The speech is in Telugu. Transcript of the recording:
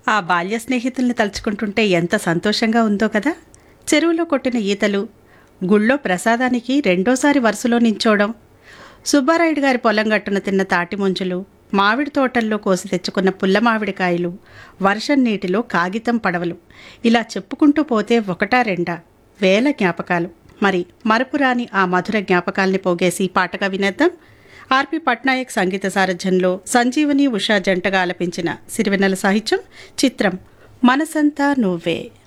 ఆ బాల్య స్నేహితుల్ని తలుచుకుంటుంటే ఎంత సంతోషంగా ఉందో కదా చెరువులో కొట్టిన ఈతలు గుళ్ళో ప్రసాదానికి రెండోసారి వరుసలో నించోవడం సుబ్బారాయుడు గారి పొలం గట్టున తిన్న తాటి ముంజులు మామిడి తోటల్లో కోసి తెచ్చుకున్న పుల్ల మామిడికాయలు వర్షం నీటిలో కాగితం పడవలు ఇలా చెప్పుకుంటూ పోతే ఒకటా రెండా వేల జ్ఞాపకాలు మరి మరపురాని ఆ మధుర జ్ఞాపకాల్ని పోగేసి పాటగా వినేద్దాం ఆర్పి పట్నాయక్ సంగీత సారథ్యంలో సంజీవని ఉషా జంటగా ఆలపించిన సిరివెన్నెల సాహిత్యం చిత్రం మనసంతా నువ్వే